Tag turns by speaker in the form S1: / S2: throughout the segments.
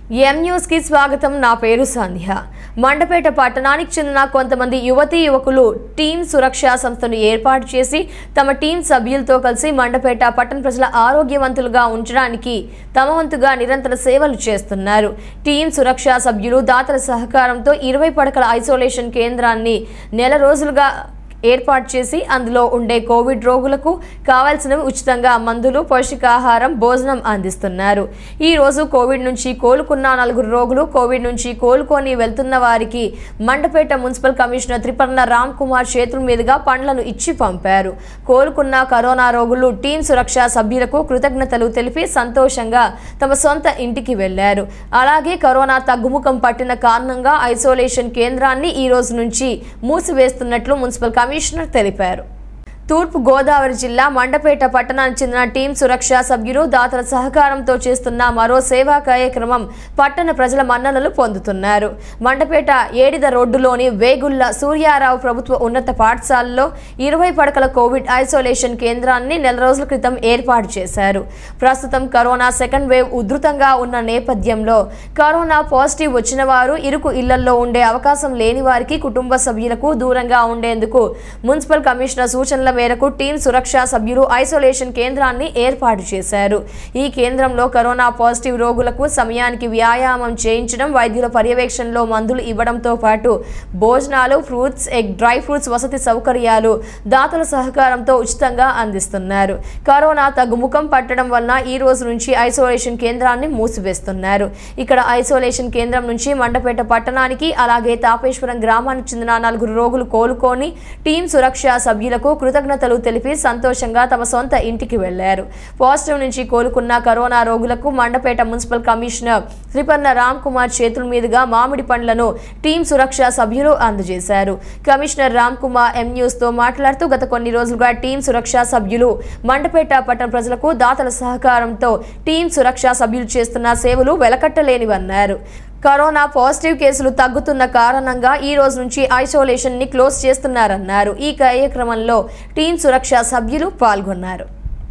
S1: M news కి స్వాగతం నా పేరు సంధ్య మండపేట పట్టణానికి చెందిన కొంతమంది యువతీ యువకులు టీం సురక్ష సంస్థను ఏర్పాటు చేసి తమ టీం సభ్యులతో కలిసి మండపేట పట్టణ ప్రజల ఆరోగ్యవంతులుగా ఉంచడానికి తమ వంతుగా నిరంతర సేవలు చేస్తున్నారు టీం సురక్ష సభ్యులు దాతల సహకారంతో ఇరవై పడకల ఐసోలేషన్ కేంద్రాన్ని నెల రోజులుగా ఏర్పాటు చేసి అందులో ఉండే కోవిడ్ రోగులకు కావాల్సినవి ఉచితంగా మందులు పౌష్టికాహారం భోజనం అందిస్తున్నారు ఈ రోజు కోవిడ్ నుంచి కోలుకున్న నలుగురు రోగులు కోవిడ్ నుంచి కోలుకొని వెళ్తున్న వారికి మండపేట మున్సిపల్ కమిషనర్ త్రిపర్ణ రామ్ కుమార్ చేతుల మీదుగా పండ్లను ఇచ్చి పంపారు కోలుకున్న కరోనా రోగులు టీం సురక్ష సభ్యులకు కృతజ్ఞతలు తెలిపి సంతోషంగా తమ సొంత ఇంటికి వెళ్లారు అలాగే కరోనా తగ్గుముఖం పట్టిన కారణంగా ఐసోలేషన్ కేంద్రాన్ని ఈ రోజు నుంచి మూసివేస్తున్నట్లు మున్సిపల్ కమిషనర్ తెలిపారు తూర్పు గోదావరి జిల్లా మండపేట పట్టణానికి చెందిన టీం సురక్ష సభ్యులు దాతల సహకారంతో చేస్తున్న మరో సేవా కార్యక్రమం పట్టణ ప్రజల మన్ననలు పొందుతున్నారు మండపేట ఏడిద రోడ్డులోని వేగుళ్ల సూర్యారావు ప్రభుత్వ ఉన్నత పాఠశాలలో ఇరవై పడకల కోవిడ్ ఐసోలేషన్ కేంద్రాన్ని నెల రోజుల క్రితం ఏర్పాటు చేశారు ప్రస్తుతం కరోనా సెకండ్ వేవ్ ఉధృతంగా ఉన్న నేపథ్యంలో కరోనా పాజిటివ్ వచ్చిన వారు ఇరుకు ఇళ్లలో ఉండే అవకాశం లేని వారికి కుటుంబ సభ్యులకు దూరంగా ఉండేందుకు మున్సిపల్ కమిషనర్ సూచనల మేరకు టీం సురక్ష సభ్యులు ఐసోలేషన్ కేంద్రాన్ని ఏర్పాటు చేశారు ఈ కేంద్రంలో కరోనా పాజిటివ్ రోగులకు సమయానికి వ్యాయామం చేయించడం వైద్యుల పర్యవేక్షణలో మందులు ఇవ్వడంతో పాటు భోజనాలు ఫ్రూట్స్ ఎగ్ డ్రై ఫ్రూట్స్ వసతి సౌకర్యాలు దాతల సహకారంతో ఉచితంగా అందిస్తున్నారు కరోనా తగ్గుముఖం పట్టడం వలన ఈ రోజు నుంచి ఐసోలేషన్ కేంద్రాన్ని మూసివేస్తున్నారు ఇక్కడ ఐసోలేషన్ కేంద్రం నుంచి మండపేట పట్టణానికి అలాగే తాపేశ్వరం గ్రామానికి చెందిన నలుగురు రోగులు కోలుకొని టీం సురక్ష సభ్యులకు కృతజ్ఞతలు తెలిపి సంతోషంగా తమ సొంత ఇంటికి వెళ్లారు పాజిటివ్ నుంచి కోలుకున్న కరోనా రోగులకు మండపేట మున్సిపల్ కమిషనర్ త్రిపర్ణ రామ్ కుమార్ చేతుల మీదుగా మామిడి పండ్లను టీం సురక్ష సభ్యులు అందజేశారు commissioner Ram Kumar M news తో మాట్లాడుతూ గత కొన్ని రోజులుగా టీం సురక్ష సభ్యులు మండపేట పట్టణ ప్రజలకు దాతల సహకారంతో టీం సురక్ష సభ్యులు చేస్తున్న సేవలు వెలకట్టలేనివన్నారు కరోనా పాజిటివ్ కేసులు తగ్గుతున్న కారణంగా ఈ రోజు నుంచి ఐసోలేషన్ ని క్లోజ్ చేస్తున్నారన్నారు ఈ కార్యక్రమంలో టీం సురక్ష సభ్యులు పాల్గొన్నారు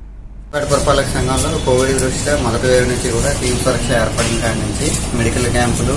S2: పేట పురపాలక సంఘంలో కోవిడ్ దృష్ట్యా మొదటి వేవ్ నుంచి కూడా టీం సురక్ష ఏర్పడిన కాడి నుంచి మెడికల్ క్యాంపులు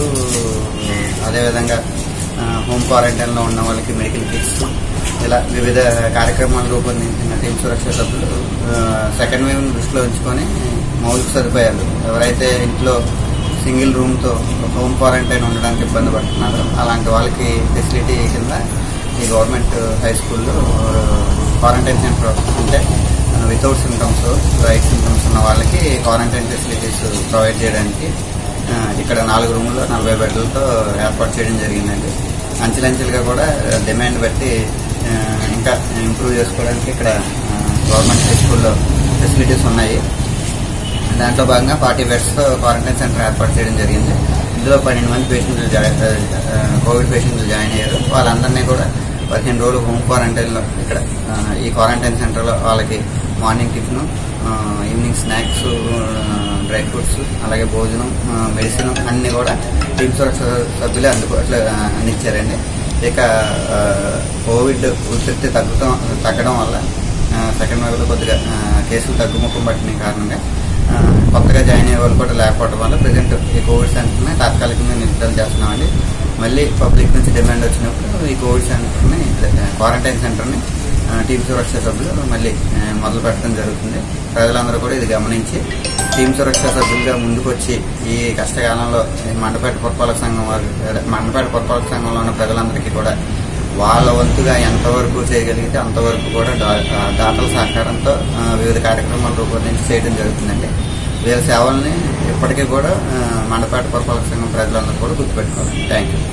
S2: అదేవిధంగా ఆ, హోమ్ క్వారంటైన్లో ఉన్న వాళ్ళకి మెడికల్ కిట్స్ ఇలా వివిధ కార్యక్రమాలు రూపొందించిన టీం సురక్ష సభ్యులు ఆ, సెకండ్ వేవ్ దృష్టిలో ఉంచుకొని మౌలిక సదుపాయాలు ఎవరైతే ఇంట్లో సింగిల్ రూమ్తో హోమ్ క్వారంటైన్ ఉండడానికి ఇబ్బంది పడుతున్నారో అలాంటి వాళ్ళకి ఫెసిలిటీ కింద ఈ గవర్నమెంట్ హై స్కూల్లో క్వారంటైన్ సెంటర్ అంటే వితౌట్ సిమ్టమ్స్ రైట్ సిమ్టమ్స్ ఉన్న వాళ్ళకి క్వారంటైన్ ఫెసిలిటీస్ ప్రొవైడ్ చేయడానికి ఆ, ఇక్కడ నాలుగు రూముల్లో నలభై బెడ్లతో ఏర్పాటు చేయడం జరిగిందండి అంచెలంచెలుగా కూడా డిమాండ్ బట్టి ఆ, ఇంకా ఇంప్రూవ్ చేసుకోవడానికి ఇక్కడ ఆ, గవర్నమెంట్ హై స్కూల్లో ఫెసిలిటీస్ ఉన్నాయి దాంట్లో భాగంగా ఫార్టీ బెడ్స్ క్వారంటైన్ సెంటర్ ఏర్పాటు చేయడం జరిగింది ఇందులో పన్నెండు మంది పేషెంట్లు జాయిన్ ఆ, కోవిడ్ పేషెంట్లు జాయిన్ అయ్యారు వాళ్ళందరినీ కూడా పదిహేను రోజులు హోమ్ క్వారంటైన్లో ఇక్కడ ఆ, ఈ క్వారంటైన్ సెంటర్లో వాళ్ళకి morning tiffin evening snacks dry fruits అలాగే భోజనం మెడిసిన్ అన్ని కూడా టీమ్ సురక్ష సభ్యులే అందుబాటులో ఆ, అందించారండి ఇక ఆ, కోవిడ్ ఉధృతి తగ్గుతాం తగ్గడం వల్ల సెకండ్ వేవ్లో కొద్దిగా ఆ, కేసులు తగ్గుముఖం పట్టిన కారణంగా ఆ, కొత్తగా జాయిన్ అయ్యే వాళ్ళు కూడా లేకపోవడం వల్ల ప్రజెంట్ ఈ కోవిడ్ సెంటర్ని తాత్కాలికంగా నిలుపుదల చేస్తున్నామండి మళ్ళీ పబ్లిక్ నుంచి డిమాండ్ వచ్చినప్పుడు ఈ కోవిడ్ సెంటర్ని క్వారంటైన్ సెంటర్ని ఆ, టీమ్ సురక్ష సభ్యులు మళ్ళీ ఆ, మొదలు పెట్టడం జరుగుతుంది ప్రజలందరూ కూడా ఇది గమనించి టీమ్ సురక్ష సభ్యులుగా ముందుకు వచ్చి ఈ కష్టకాలంలో ఈ మండపేట పురపాలక సంఘం వారు అదే మండపేట పురపాలక సంఘంలో ఉన్న ప్రజలందరికీ కూడా వాళ్ళ వంతుగా ఎంతవరకు చేయగలిగితే అంతవరకు కూడా దా- ఆ, దాతల సహకారంతో ఆ, వివిధ కార్యక్రమాలు రూపొందించి చేయడం జరుగుతుందండి వీళ్ళ సేవల్ని ఇప్పటికీ కూడా ఆ, మండపేట పురపాలక సంఘం ప్రజలందరూ కూడా గుర్తుపెట్టుకోవాలి థ్యాంక్ యూ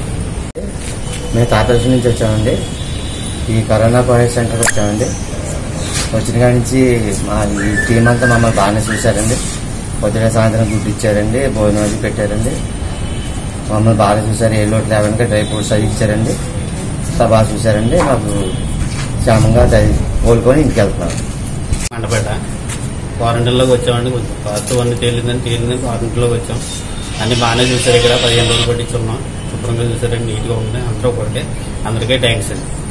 S3: మేము తాపేశ్వరం నుంచి వచ్చామండి ఈ కరోనా కోవిడ్ సెంటర్కి వచ్చామండి వచ్చిన కాడి నుంచి మా ఈ టీం అంతా మమ్మల్ని బాగానే చూశారండి పొద్దున సాయంత్రం గుడ్డు ఇచ్చారండి భోజనం అది పెట్టారండి మమ్మల్ని బాగా చూశారు ఏ లోటు లేవడానికి డ్రై ఫ్రూట్స్ అది ఇచ్చారండి అంతా బాగా చూశారండి మాకు క్షేమంగా దై- కోలుకొని ఇంటికి వెళ్తున్నాం
S4: మండపేట క్వారంటైన్లోకి వచ్చామండి కొంచెం పాజిటివ్ అన్ని తేలిందని తేలిందని క్వారంటైన్లోకి వచ్చాం అన్ని బాగానే చూసారు ఇక్కడ పదిహేను రోజులు పట్టించున్నాం శుభ్రంగా చూసారండి నీట్గా ఉంది అందరూ ఒకటి అందరికీ థ్యాంక్స్ అండి